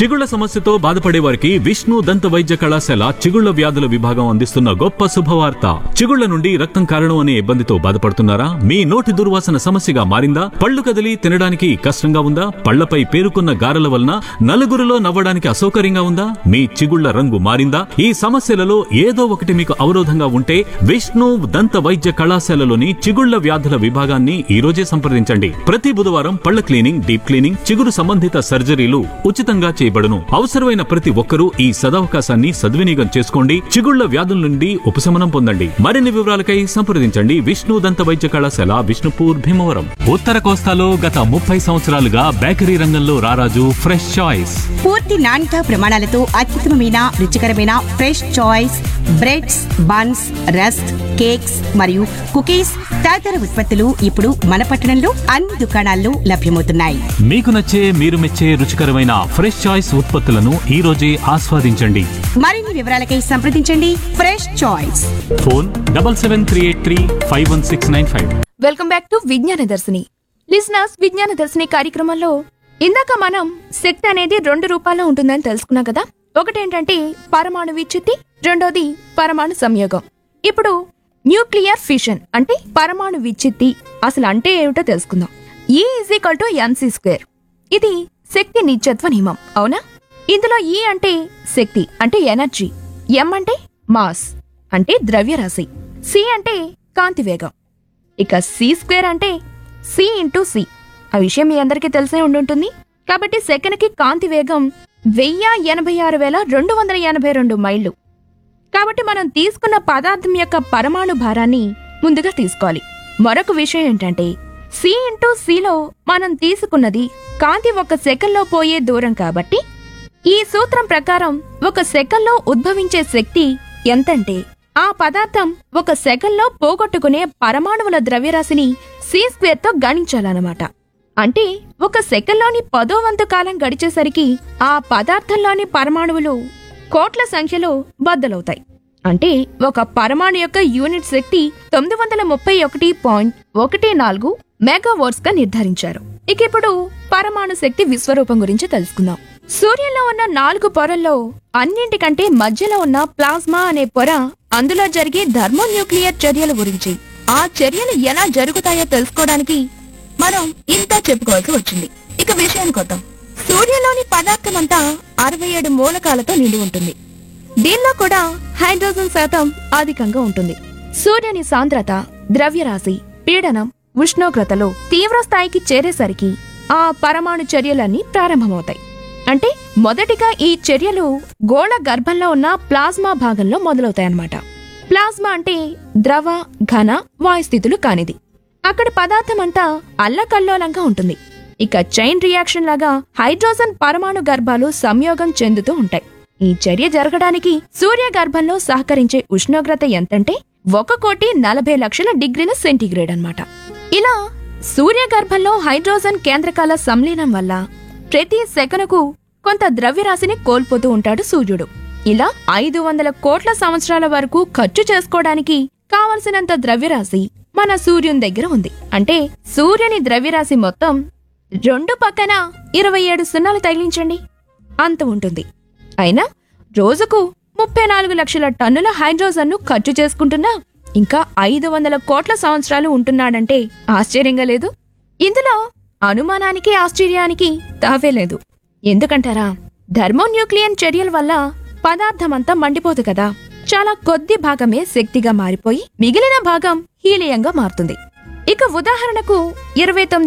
చిగుళ్ల సమస్యతో బాధపడే వారికి విష్ణు దంత వైద్య కళాశాల చిగుళ్ల వ్యాధుల విభాగం అందిస్తున్న గొప్ప శుభవార్త చిగుళ్ల నుండి రక్తం కారణం అనే ఇబ్బందితో బాధపడుతున్నారా మీ నోటి దుర్వాసన సమస్యగా మారిందా పళ్ళు కదిలి తినడానికి కష్టంగా ఉందా పళ్లపై పేరుకున్న గారెల వలన నలుగురిలో నవ్వడానికి అసౌకర్యంగా ఉందా మీ చిగుళ్ల రంగు మారిందా ఈ సమస్యలలో ఏదో ఒకటి మీకు అవరోధంగా ఉంటే విష్ణు దంత వైద్య కళాశాలలోని చిగుళ్ల వ్యాధుల విభాగాన్ని ఈ రోజే సంప్రదించండి ప్రతి బుధవారం పళ్ల క్లీనింగ్ డీప్ క్లీనింగ్ చిగురు సంబంధిత సర్జరీలు ఉచితంగా చేయబడును అవసరమైన ప్రతి ఒక్కరూ ఈ సదవకాశాన్ని సద్వినియోగం చేసుకోండి చిగుళ్ల వ్యాధుల నుండి ఉపశమనం పొందండి మరిన్ని వివరాలకై సంప్రదించండి విష్ణు దంత వైద్య కళాశాల విష్ణుపూర్ భీమవరం ఉత్తర కోస్తాలో గత ముప్పై సంవత్సరాలుగా బేకరీ రంగంలో రారాజు ఫ్రెష్ చాయిస్ పూర్తి నాణ్యత ప్రమాణాలతో అత్యుత్తమమైన రుచికరమైన fresh choice breads buns rusk cakes మరియు కుకీస్ తదితర ఉత్పత్తులు ఇప్పుడు మన పట్టణంలో అన్ని దుకాణాల్లో లభ్యమవుతున్నాయి మీకు నచ్చే మీరు మెచ్చే రుచికరమైన ఫ్రెష్ చాయిస్ ఉత్పత్తులను ఈ రోజే ఆస్వాదించండి మరిన్ని వివరాలకై సంప్రదించండి fresh choice phone double seven three eight three five one six nine five welcome back to Vignana Darshini listeners విజ్ఞాన దర్శిని కార్యక్రమంలో ఇందాక మనం శక్తి అనేది రెండు రూపాల్లో ఉంటుందని తెలుసుకున్నాం కదా ఒకటేంటంటే పరమాణు విచ్యుతి రెండోది పరమాణు సంయోగం ఇప్పుడు న్యూక్లియర్ ఫిషన్ అంటే పరమాణు విచ్యుతి అసలు అంటే ఏమిటో తెలుసుకుందాం E is equal to M C square ఇది శక్తి నిత్యత్వ నియమం అవునా ఇందులో ఈ అంటే శక్తి అంటే ఎనర్జీ ఎం అంటే మాస్ అంటే ద్రవ్యరాశి సి అంటే కాంతి వేగం ఇక సి స్క్వేర్ అంటే సి ఇంటూ సి ఆ విషయం మీ అందరికీ తెలిసే ఉండుంటుంది కాబట్టి సెకన్కి కాంతి వేగం వెయ్యి ఎనభై ఆరు వేల రెండు వందల ఎనభై రెండు మైళ్ళు కాబట్టి మనం తీసుకున్న పదార్థం యొక్క పరమాణు భారాన్ని ముందుగా తీసుకోవాలి మరొక విషయం ఏంటంటే సి ఇంటూ సిలో మనం తీసుకున్నది కాంతి ఒక సెకన్లో పోయే దూరం కాబట్టి ఈ సూత్రం ప్రకారం ఒక సెకన్లో ఉద్భవించే శక్తి ఎంతంటే ఆ పదార్థం ఒక సెకన్లో పోగొట్టుకునే పరమాణువుల ద్రవ్యరాశిని సి స్క్వేర్ తో గణించాలన్నమాట అంటే ఒక సెకన్లోని పదో వంతు కాలం గడిచేసరికి ఆ పదార్థంలోని పరమాణువులు కోట్ల సంఖ్యలో బద్దలవుతాయి అంటే ఒక పరమాణు యొక్క యూనిట్ శక్తి తొమ్మిది వందల ముప్పై ఒకటి పాయింట్ ఒకటి నాలుగు మెగావాట్స్ గా నిర్ధారించారు ఇక ఇప్పుడు పరమాణు శక్తి విశ్వరూపం గురించి తెలుసుకుందాం సూర్యంలో ఉన్న నాలుగు పొరల్లో అన్నింటికంటే మధ్యలో ఉన్న ప్లాస్మా అనే పొర అందులో జరిగే థర్మోన్యూక్లియర్ చర్యల గురించి ఆ చర్యలు ఎలా జరుగుతాయో తెలుసుకోవడానికి మనం ఇంత చెప్పుకోవాల్సి వచ్చింది ఇక విషయానికి వద్దాం సూర్యలోని పదార్థమంతా అరవై ఏడు మూలకాలతో నిండి ఉంటుంది దీనిలో కూడా హైడ్రోజన్ శాతం అధికంగా ఉంటుంది సూర్యుని సాంద్రత ద్రవ్యరాశి పీడనం ఉష్ణోగ్రతలో తీవ్ర స్థాయికి చేరేసరికి ఆ పరమాణు చర్యలన్నీ ప్రారంభమవుతాయి అంటే మొదటిగా ఈ చర్యలు గోళ గర్భంలో ఉన్న ప్లాస్మా భాగంలో మొదలవుతాయన్నమాట ప్లాస్మా అంటే ద్రవ ఘన వాయుస్థితులు కానిది అక్కడ పదార్థం అంతా అల్లకల్లోలంగా ఉంటుంది ఇక చైన్ రియాక్షన్ లాగా హైడ్రోజన్ పరమాణు గర్భాలు సంయోగం చెందుతూ ఉంటాయి ఈ చర్య జరగడానికి సూర్య గర్భంలో సహకరించే ఉష్ణోగ్రత ఎంతంటే ఒక కోటి నలభై లక్షల డిగ్రీల సెంటీగ్రేడ్ అన్నమాట ఇలా సూర్య గర్భంలో హైడ్రోజన్ కేంద్రకాల సంలీనం వల్ల ప్రతి సెకనుకు కొంత ద్రవ్యరాశిని కోల్పోతూ ఉంటాడు సూర్యుడు ఇలా ఐదు వందల కోట్ల సంవత్సరాల వరకు ఖర్చు చేసుకోవడానికి కావలసినంత ద్రవ్యరాశి మన సూర్యుని దగ్గర ఉంది అంటే సూర్యుని ద్రవ్యరాశి మొత్తం రెండు పక్కన ఇరవై ఏడు సున్నాలు తగిలించండి అంత ఉంటుంది అయినా రోజుకు ముప్పై నాలుగు లక్షల టన్నుల హైడ్రోజన్ను ఖర్చు చేసుకుంటున్నా ఇంకా ఐదు వందల కోట్ల సంవత్సరాలు ఉంటున్నాడంటే ఆశ్చర్యంగా లేదు ఇందులో అనుమానానికి ఆశ్చర్యానికి తావే లేదు ఎందుకంటారా థర్మోన్యూక్లియన్ చర్యల వల్ల పదార్థమంతా మండిపోదు కదా చాలా కొద్ది భాగమే శక్తిగా మారిపోయి మిగిలిన భాగం హీలియంగా మారుతుంది ఇక ఉదాహరణకు ఇరవై తొమ్మిది